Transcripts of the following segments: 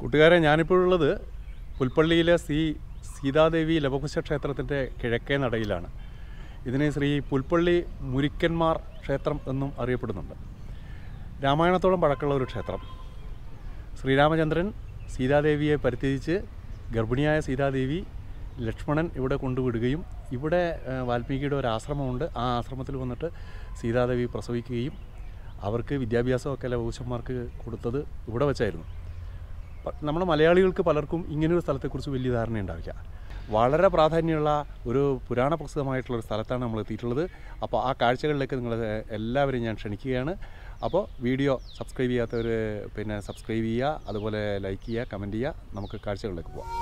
കൂട്ടുകാരെ ഞാനിപ്പോഴുള്ളത് പുൽപ്പള്ളിയിലെ ശ്രീ സീതാദേവി ലവകുശ ക്ഷേത്രത്തിൻ്റെ കിഴക്കേ നടയിലാണ് ഇതിനെ ശ്രീ പുൽപ്പള്ളി മുരിക്കന്മാർ ക്ഷേത്രം എന്നും അറിയപ്പെടുന്നുണ്ട് രാമായണത്തോളം പഴക്കമുള്ള ഒരു ക്ഷേത്രം ശ്രീരാമചന്ദ്രൻ സീതാദേവിയെ പരിത്യജിച്ച് ഗർഭിണിയായ സീതാദേവി ലക്ഷ്മണൻ ഇവിടെ കൊണ്ടുവിടുകയും ഇവിടെ ആ, വാൽമീകിയുടെ ഒരു ആശ്രമമുണ്ട് ആ ആശ്രമത്തിൽ വന്നിട്ട് സീതാദേവി പ്രസവിക്കുകയും അവർക്ക് വിദ്യാഭ്യാസമൊക്കെ ലവകുശന്മാർക്ക് കൊടുത്തത് ഇവിടെ വെച്ചായിരുന്നു പ- നമ്മുടെ മലയാളികൾക്ക് പലർക്കും ഇങ്ങനൊരു സ്ഥലത്തെക്കുറിച്ച് വലിയ ധാരണയുണ്ടാവില്ല വളരെ പ്രാധാന്യമുള്ള ഒരു പുരാണ പ്രസിദ്ധമായിട്ടുള്ള ഒരു സ്ഥലത്താണ് നമ്മൾ എത്തിയിട്ടുള്ളത് അപ്പോൾ ആ കാഴ്ചകളിലേക്ക് നിങ്ങൾ എല്ലാവരെയും ഞാൻ ക്ഷണിക്കുകയാണ് അപ്പോൾ വീഡിയോ സബ്സ്ക്രൈബ് ചെയ്യാത്തവർ പിന്നെ സബ്സ്ക്രൈബ് ചെയ്യുക അതുപോലെ ലൈക്ക് ചെയ്യുക കമൻറ്റ് ചെയ്യുക നമുക്ക് കാഴ്ചകളിലേക്ക് പോവാം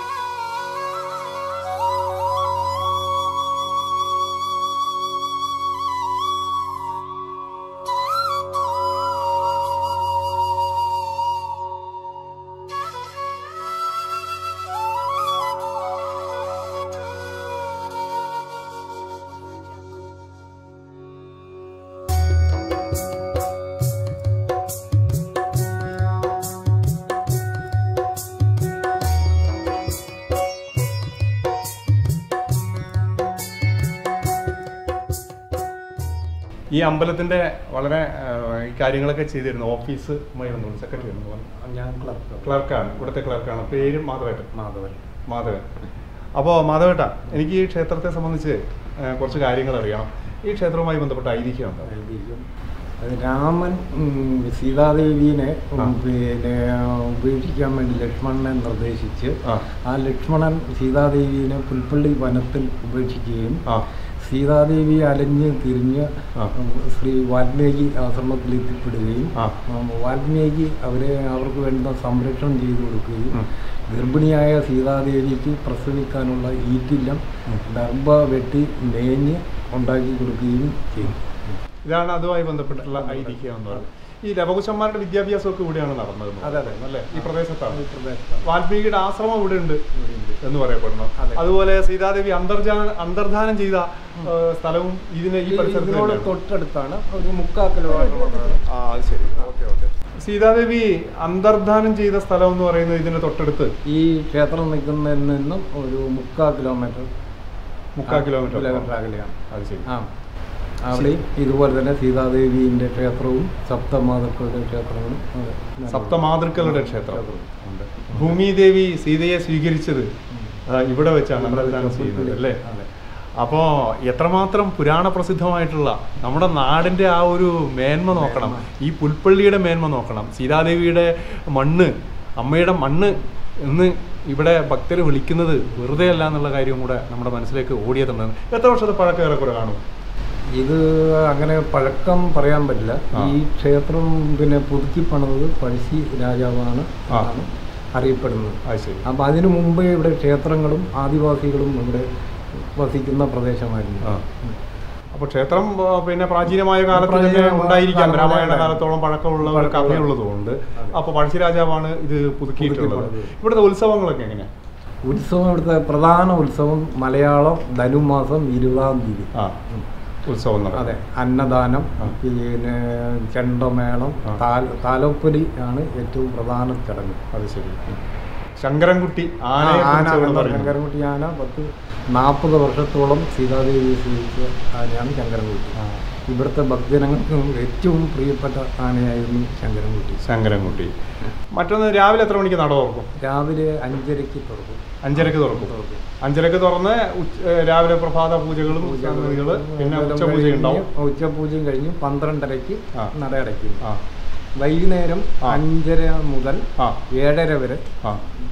ഈ അമ്പലത്തിൻ്റെ വളരെ ആ, ഈ കാര്യങ്ങളൊക്കെ ചെയ്തിരുന്നു ഓഫീസുമായി ബന്ധപ്പെട്ട് സെക്രട്ടറി ഞാൻ ക്ലർക്ക് ക്ലർക്കാണ് ഇവിടുത്തെ ക്ലർക്കാണ് പേര് മാധവേട്ടൻ മാധവൻ മാധവൻ അപ്പോൾ മാധവേട്ട എനിക്ക് ഈ ക്ഷേത്രത്തെ സംബന്ധിച്ച് ആ, കുറച്ച് കാര്യങ്ങൾ അറിയണം ഈ ക്ഷേത്രവുമായി ബന്ധപ്പെട്ട ഐതിഹ്യം എന്താ ഐതിഹ്യം അത് രാമൻ ഉം, സീതാദേവീനെ ഉം, ആ. പിന്നെ ഉപേക്ഷിക്കാൻ വേണ്ടി ലക്ഷ്മണനെ നിർദ്ദേശിച്ച് ആ. ആ ലക്ഷ്മണൻ സീതാദേവീനെ പുൽപ്പള്ളി വനത്തിൽ ഉപേക്ഷിക്കുകയും ആ സീതാദേവി അലഞ്ഞ് തിരിഞ്ഞ് ആ. ഉം, ശ്രീ വാൽമീകി ആശ്രമത്തിൽ എത്തിപ്പെടുകയും ആ. ഉം, വാൽമീകി അവരെ അവർക്ക് വേണ്ട സംരക്ഷണം ചെയ്തു കൊടുക്കുകയും ഉം. ഗർഭിണിയായ സീതാദേവിക്ക് പ്രസവിക്കാനുള്ള ഈറ്റില്ലം ഉം. ദർഭ വെട്ടി മേഞ്ഞ് ഉണ്ടാക്കി കൊടുക്കുകയും ചെയ്തു ഇതാണ് അതുമായി ബന്ധപ്പെട്ടിട്ടുള്ള ഐതിഹ്യം എന്ന് പറയുന്നത് ഈ ലവകുശന്മാരുടെ വിദ്യാഭ്യാസമൊക്കെ ഇവിടെയാണ് നടന്നത് അതെ, അതെ. അല്ലേ ഈ പ്രദേശത്താണ് ഈ പ്രദേശത്താണ്. വാൽമീകിയുടെ ആശ്രമം ഇവിടെ ഉണ്ട് ഇവിടെയുണ്ട്. എന്ന് പറയപ്പെടുന്നു അതെ. അതുപോലെ സീതാദേവി അന്തർജാന അന്തർധാനം ചെയ്ത ഏ, സ്ഥലവും ഇതിന് ഈ ഈ പരിസരത്ത് ഇതിനോട് തന്നെയാണ്. തൊട്ടടുത്താണ് ഒരു മുക്കാൽ കിലോമീറ്റർ ആ അത് ശരി ഓക്കെ ഓക്കെ സീതാദേവി അന്തർധാനം ചെയ്ത സ്ഥലം എന്ന് പറയുന്നത് ഇതിന് തൊട്ടടുത്ത് ഈ ക്ഷേത്രം നിൽക്കുന്നതിൽ നിന്നും ഒരു മുക്കാൽ കിലോമീറ്റർ മുക്കാൽ കിലോമീറ്റർ കിലോമീറ്റർ അകലെയാണ് അത് ശരി ആ അവിടെയും ഇതുപോലെ തന്നെ സീതാദേവിന്റെ ക്ഷേത്രവും സപ്തമാതൃക്കളുടെ ക്ഷേത്രങ്ങളും അതെ. സപ്തമാതൃക്കളുടെ ക്ഷേത്രം ഉണ്ട് ഭൂമിദേവി സീതയെ സ്വീകരിച്ചത് ആ, ഇവിടെ വെച്ചാണ് അന്തർധാനം ചെയ്യുന്നത് അല്ലേ അതെ. അപ്പോൾ എത്രമാത്രം പുരാണ പ്രസിദ്ധമായിട്ടുള്ള നമ്മുടെ നാടിൻ്റെ ആ ഒരു മേന്മ നോക്കണം ഈ പുൽപ്പള്ളിയുടെ മേന്മ നോക്കണം സീതാദേവിയുടെ മണ്ണ് അമ്മയുടെ മണ്ണ് എന്ന് ഇവിടെ ഭക്തർ വിളിക്കുന്നത് വെറുതെ അല്ല എന്നുള്ള കാര്യം കൂടെ നമ്മുടെ മനസ്സിലേക്ക് ഓടിയെത്തുന്നത് എത്ര വർഷത്തെ പഴക്കം ഏറെക്കുറെ കാണും ഇത് അങ്ങനെ പഴക്കം പറയാൻ പറ്റില്ല ആ. ഈ ക്ഷേത്രം പിന്നെ പുതുക്കി പണിതത് പഴശ്ശി രാജാവാണ് ആ. എന്നാണ് അറിയപ്പെടുന്നത് അത് ശരി അപ്പം അതിനു മുമ്പേ ഇവിടെ ക്ഷേത്രങ്ങളും ആദിവാസികളും ഇവിടെ വസിക്കുന്ന പ്രദേശമായിരുന്നു ആ. അപ്പോൾ ക്ഷേത്രം ആ, പിന്നെ പ്രാചീനമായ കാലത്ത് തന്നെ പ്രാചീനമായ ഉണ്ടായിരിക്കാം കാലം രാമായണ തന്നെ. കാലത്തോളം പഴക്കമുള്ള ഒരു പഴക്കമുള്ള- കഥയുള്ളതുകൊണ്ട് അതെ. അപ്പോൾ പഴശ്ശിരാജാവാണ് ഇത് പുതുക്കിയിട്ടുള്ളത് പുതുക്കി പണിത്. ഇവിടുത്തെ ഉത്സവങ്ങളൊക്കെ എങ്ങനെയാ ഉത്സവം ഇവിടുത്തെ പ്രധാന ഉത്സവം മലയാളം ധനുമാസം ഇരുപതാം തീയതി ആ ഉത്സവം നടക്കും. അതെ അന്നദാനം ആ. പിന്നെ ചെണ്ടമേളം ആ. താൽ താലോപ്പൊലി ആണ് ഏറ്റവും പ്രധാന ചടങ്ങ് അത് ശരി ശങ്കരൻകുട്ടി ആ, ആനയെ ആന കുറിച്ച് ഇവിടെ എന്ന പറയുന്നു. ശങ്കരൻകുട്ടി ആന പത്ത് നാൽപ്പത് വർഷത്തോളം സീതാദേവി സ്വീകരിച്ച ആനയാണ് ശങ്കരൻകുട്ടി ആ, ഇവിടുത്തെ ഭക്തജനങ്ങൾക്ക് ഏറ്റവും പ്രിയപ്പെട്ട ആനയായിരുന്നു ശങ്കരൻകുട്ടി ശങ്കരൻകുട്ടി മറ്റൊന്ന് രാവിലെ എത്ര മണിക്ക് നട തുറക്കും രാവിലെ അഞ്ചരയ്ക്ക് തുറക്കും അഞ്ചരക്ക് തുറക്കും തുറക്കും. അഞ്ചരക്ക് തുറന്ന് ഉച്ച- ഏ, രാവിലെ പ്രഭാത പൂജകളും സംഗതികള് പിന്നെ ഉച്ചപൂജ ഉണ്ടാവും ഉച്ചപൂജയും കഴിഞ്ഞ് പന്ത്രണ്ടരയ്ക്ക് ആ. നട അടയ്ക്കും ആ വൈകുന്നേരം ആ. അഞ്ചര മുതൽ ആ ഏഴര വരെ ആ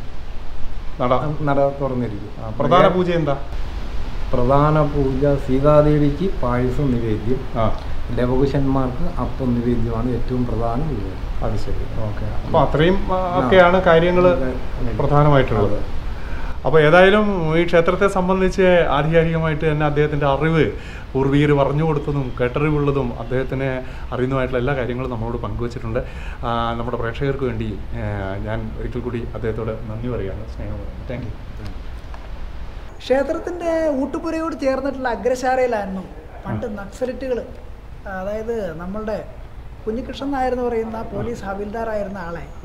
നട നട തുറന്നിരിക്കും ആ, പ്രധാന പൂജ എന്താ പ്രധാന പൂജ സീതാദേവിക്ക് പായസം നിവേദ്യം ആ ലവകുശന്മാർക്ക് അപ്പം നിവേദ്യമാണ് ഏറ്റവും പ്രധാന പൂജ അത് ശരി ഓക്കെ അപ്പോൾ അത്രയും ആ, ഒക്കെയാണ് കാര്യങ്ങൾ പ്രധാനമായിട്ടുള്ളത് അപ്പോൾ ഏതായാലും ഈ ക്ഷേത്രത്തെ സംബന്ധിച്ച് ആധികാരികമായിട്ട് തന്നെ അദ്ദേഹത്തിൻ്റെ അറിവ് പൂർവീകർ പറഞ്ഞു കൊടുത്തതും കേട്ടറിവുള്ളതും അദ്ദേഹത്തിന് അറിയുന്നതുമായിട്ടുള്ള എല്ലാ കാര്യങ്ങളും നമ്മളോട് പങ്കുവച്ചിട്ടുണ്ട് ആ, നമ്മുടെ പ്രേക്ഷകർക്ക് വേണ്ടി ഏ, ഞാൻ ഒരിക്കൽ കൂടി അദ്ദേഹത്തോട് നന്ദി പറയുകയാണ് സ്നേഹം താങ്ക് യു ക്ഷേത്രത്തിൻ്റെ ഊട്ടുപുരയോട് ചേർന്നിട്ടുള്ള അഗ്രശാലയിലായിരുന്നു പണ്ട് നക്സലിറ്റുകൾ അതായത് നമ്മളുടെ കുഞ്ഞികൃഷ്ണൻ നായർ എന്ന് പറയുന്ന പോലീസ് ഹവിൽദാറായിരുന്ന ആളെ ആ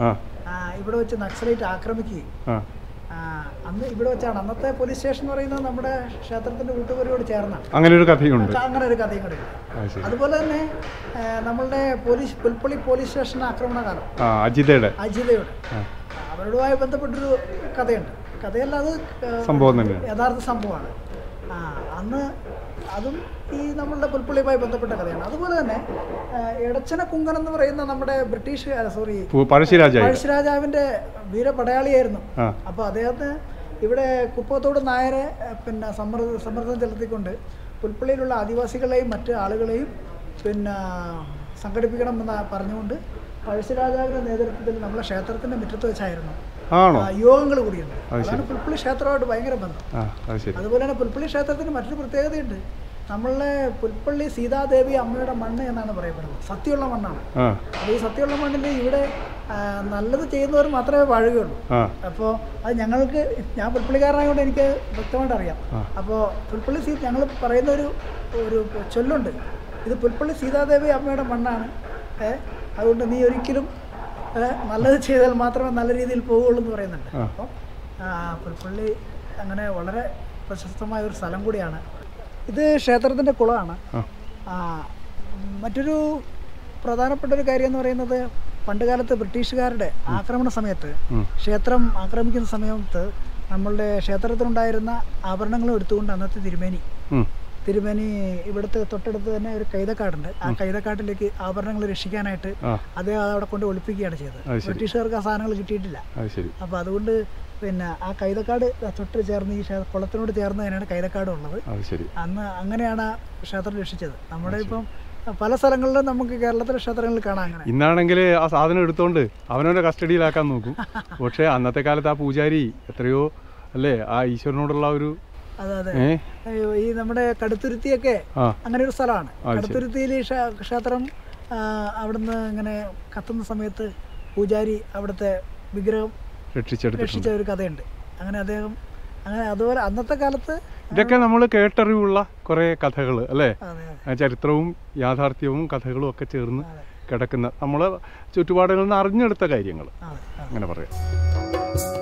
ആ, ഇവിടെ വെച്ച് നക്സലൈറ്റ് ആക്രമിക്കുകയും ആ ആ, അന്ന് ഇവിടെ വെച്ചാണ് അന്നത്തെ പോലീസ് സ്റ്റേഷൻ എന്ന് പറയുന്നത് നമ്മുടെ ക്ഷേത്രത്തിന്റെ കൂട്ടുപരിയോട് ചേർന്നാണ് അങ്ങനെ ഒരു കഥയുണ്ട് അങ്ങനെ ഒരു കഥയും കൂടെ ഉണ്ട്. അത് ശരി അതുപോലെ തന്നെ ആ, നമ്മളുടെ പോലീസ് പുൽപ്പള്ളി പോലീസ് സ്റ്റേഷൻ ആക്രമണ കാലം ആ അജിതയുടെ അജിതയുടെ ആ. അവരുമായി ബന്ധപ്പെട്ടൊരു കഥയുണ്ട് കഥയല്ല അത് ആ, സംഭവം തന്നെയാണ് യഥാർത്ഥ സംഭവമാണ് ആ അന്ന് അതും ഈ നമ്മളുടെ പുൽപ്പള്ളിയുമായി ബന്ധപ്പെട്ട കഥയാണ് അതുപോലെ തന്നെ ആ, എടച്ചന കുങ്കൻ എന്ന് പറയുന്ന നമ്മുടെ ബ്രിട്ടീഷ് സോറി പു- പഴശ്ശിരാജായി പഴശ്ശിരാജാവിൻ്റെ വീരപടയാളിയായിരുന്നു ആ അപ്പോൾ അദ്ദേഹത്തിന് ഇവിടെ കുപ്പത്തോട് നായരെ ഏഹ്, പിന്നെ സമ്മർദ്ദ സമ്മർദ്ദം ചെലുത്തിക്കൊണ്ട് പുൽപ്പള്ളിയിലുള്ള ആദിവാസികളെയും മറ്റ് ആളുകളെയും പിന്നെ സംഘടിപ്പിക്കണമെന്ന് പറഞ്ഞുകൊണ്ട് പഴശ്ശിരാജാവിൻ്റെ നേതൃത്വത്തിൽ നമ്മളെ ക്ഷേത്രത്തിൻ്റെ മുറ്റത്ത് വെച്ചായിരുന്നു ആണോ ആ, യോഗങ്ങൾ കൂടിയുണ്ട് അത് ശരി. അതാണ് പുൽപ്പള്ളി ക്ഷേത്രമായിട്ട് ഭയങ്കര ബന്ധം ആ അത് ശരി അതുപോലെ തന്നെ പുൽപ്പള്ളി ക്ഷേത്രത്തിന് മറ്റൊരു പ്രത്യേകതയുണ്ട് നമ്മളെ പുൽപ്പള്ളി സീതാദേവി അമ്മയുടെ മണ്ണ് എന്നാണ് പറയപ്പെടുന്നത് സത്യമുള്ള മണ്ണാണ് ആ അപ്പോൾ ഈ സത്യമുള്ള മണ്ണിൽ ഇവിടെ ആ, നല്ലത് ചെയ്യുന്നവർ മാത്രമേ വാഴുകയുള്ളൂ ആ അപ്പോൾ അത് ഞങ്ങൾക്ക് ഞാൻ പുൽപ്പള്ളിക്കാരനായതുകൊണ്ട് എനിക്ക് വ്യക്തമായിട്ട് അറിയാം ആ. അപ്പോൾ പുൽപ്പള്ളി സീ ഞങ്ങൾ പറയുന്ന ഒരു ഒരു ചൊല്ലുണ്ട് ഇത് പുൽപ്പള്ളി സീതാദേവി അമ്മയുടെ മണ്ണാണ് ഏ അതുകൊണ്ട് നീ ഒരിക്കലും ഏ, നല്ലത് ചെയ്താൽ മാത്രമേ നല്ല രീതിയിൽ പോവുകയുള്ളൂ എന്ന് പറയുന്നുണ്ട് ആ. അപ്പം ആ, പുൽപ്പള്ളി അങ്ങനെ വളരെ പ്രശസ്തമായ ഒരു സ്ഥലം കൂടിയാണ് ഇത് ക്ഷേത്രത്തിൻ്റെ കുളമാണ് ആ ആ, മറ്റൊരു പ്രധാനപ്പെട്ട ഒരു കാര്യം എന്ന് പറയുന്നത് പണ്ടുകാലത്ത് ബ്രിട്ടീഷുകാരുടെ ആക്രമണ സമയത്ത് ഉം. ക്ഷേത്രം ആക്രമിക്കുന്ന സമയത്ത് നമ്മളുടെ ക്ഷേത്രത്തിലുണ്ടായിരുന്ന ആഭരണങ്ങളും എടുത്തുകൊണ്ട് അന്നത്തെ തിരുമേനി ഉം. തിരുമേനി ഇവിടുത്തെ തൊട്ടടുത്ത് തന്നെ ഒരു കൈതക്കാടുണ്ട് ആ കൈതക്കാട്ടിലേക്ക് ആഭരണങ്ങൾ രക്ഷിക്കാനായിട്ട് ആ അദ്ദേഹം അത് അവിടെ കൊണ്ട് ഒളിപ്പിക്കുകയാണ് ചെയ്തത് അത് ശരി. ബ്രിട്ടീഷുകാർക്ക് ആ സാധനങ്ങൾ കിട്ടിയിട്ടില്ല അത് ശരി അപ്പോൾ അതുകൊണ്ട് പിന്നെ ആ കൈതക്കാട് തൊട്ട് ചേർന്ന് ഈ ക്ഷേ- കുളത്തിനോട് ചേർന്ന് തന്നെയാണ് കൈതക്കാട് ഉള്ളത് അത് ശരി അന്ന് അങ്ങനെയാണ് ആ ക്ഷേത്രം രക്ഷിച്ചത് നമ്മുടെ ഇപ്പം പല സ്ഥലങ്ങളിലും നമുക്ക് കേരളത്തിലെ ക്ഷേത്രങ്ങളിൽ കാണാം അങ്ങനെ ഇന്നാണെങ്കിൽ ആ സാധനം എടുത്തോണ്ട് അവനവൻ്റെ കസ്റ്റഡിയിലാക്കാൻ നോക്കും പക്ഷേ അന്നത്തെ കാലത്ത് ആ പൂജാരി എത്രയോ അല്ലേ ആ ഈശ്വരനോടുള്ള ഒരു അതെ അതെ ഏ അയ്യോ, ഈ നമ്മുടെ കടുത്തുരുത്തിയൊക്കെ ആ അങ്ങനെ ഒരു സ്ഥലമാണ് അത് ശരി. കടുത്തുരുത്തിയിൽ ഈ ക്ഷേ- ക്ഷേത്രം ആ, അവിടുന്ന് ഇങ്ങനെ കത്തുന്ന സമയത്ത് പൂജാരി അവിടുത്തെ വിഗ്രഹം രക്ഷിച്ചെടുത്തിട്ടുണ്ട് രക്ഷിച്ച ഒരു കഥയുണ്ട് അങ്ങനെ അദ്ദേഹം അങ്ങനെ അതുപോലെ അന്നത്തെ കാലത്ത് ഇതൊക്കെ നമ്മൾ കേട്ടറിവുള്ള കുറേ കഥകൾ അല്ലേ അതെ ആ ചരിത്രവും യാഥാർത്ഥ്യവും കഥകളും ഒക്കെ ചേർന്ന് അതെ കിടക്കുന്ന നമ്മൾ ചുറ്റുപാടുകളിൽ നിന്ന് അറിഞ്ഞെടുത്ത കാര്യങ്ങൾ അതെ അതെ അങ്ങനെ പറയാം